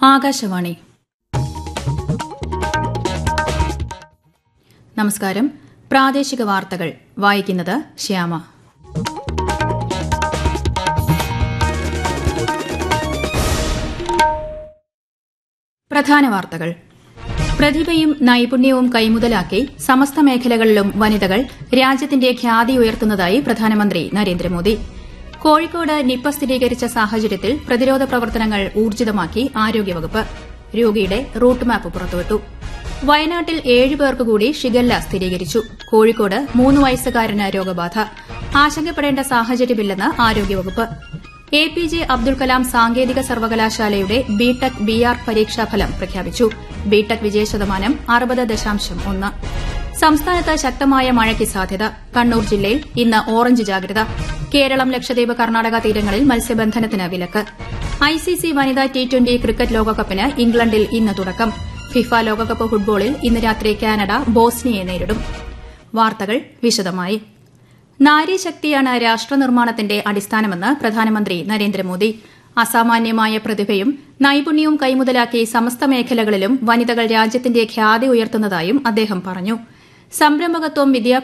ആകാശവാണി നമസ്കാരം പ്രാദേശിക വാർത്തകൾ വായിക്കുന്നത് ശ്യാമ പ്രധാന വാർത്തകൾ പ്രതിഭയും നൈപുണ്യവും കൈമുതലാക്കി സമസ്ത മേഖലകളിലും വനിതകൾ രാജ്യത്തിന്റെ ഖ്യാതി ഉയർത്തുന്നതായി പ്രധാനമന്ത്രി നരേന്ദ്രമോദി കോഴിക്കോട് നിപ്പ സ്ഥിരീകരിച്ച സാഹചര്യത്തിൽ പ്രതിരോധ പ്രവർത്തനങ്ങൾ ഊർജിതമാക്കി ആരോഗ്യവകുപ്പ് രോഗിയുടെ റൂട്ട് മാപ്പ് പുറത്തുവിട്ടു വയനാട്ടിൽ ഏഴ് പേർക്ക് കൂടി ഷിഗല്ല സ്ഥിരീകരിച്ചു കോഴിക്കോട് മൂന്ന് വയസ്സുകാരന് രോഗബാധ ആശങ്കപ്പെടേണ്ട സാഹചര്യമില്ലെന്ന് ആരോഗ്യവകുപ്പ് A P J Abdul Kalam സാങ്കേതിക സർവകലാശാലയുടെ ബിടെക് ബി ആർ പരീക്ഷാഫലം പ്രഖ്യാപിച്ചു ബിടെക് വിജയശതമാനം അറുപത് ദശാംശം ഒന്ന് സംസ്ഥാനത്ത് ശക്തമായ മഴയ്ക്ക് സാധ്യത കണ്ണൂർ ജില്ലയിൽ ഇന്ന് ഓറഞ്ച് ജാഗ്രത കേരളം ലക്ഷദ്വീപ് കർണാടക തീരങ്ങളിൽ മത്സ്യബന്ധനത്തിന് വിലക്ക് ഐസിസി വനിതാ ടി ട്വന്റി ക്രിക്കറ്റ് ലോകകപ്പിന് ഇംഗ്ലണ്ടിൽ ഇന്ന് തുടക്കം ഫിഫ ലോകകപ്പ് ഫുട്ബോളിൽ ഇന്ന് രാത്രി കാനഡ ബോസ്നിയയെ നേരിടും വാർത്തകൾ വിശദമായി നാരീശക്തിയാണ് രാഷ്ട്രനിർമ്മാണത്തിന്റെ അടിസ്ഥാനമെന്ന് പ്രധാനമന്ത്രി നരേന്ദ്രമോദി അസാമാന്യമായ പ്രതിഭയും നൈപുണ്യവും കൈമുതലാക്കി സമസ്ത മേഖലകളിലും വനിതകൾ രാജ്യത്തിന്റെ ഖ്യാതി ഉയർത്തുന്നതായും അദ്ദേഹം പറഞ്ഞു സംരംഭകത്വം വിദ്യാഭ്യാസം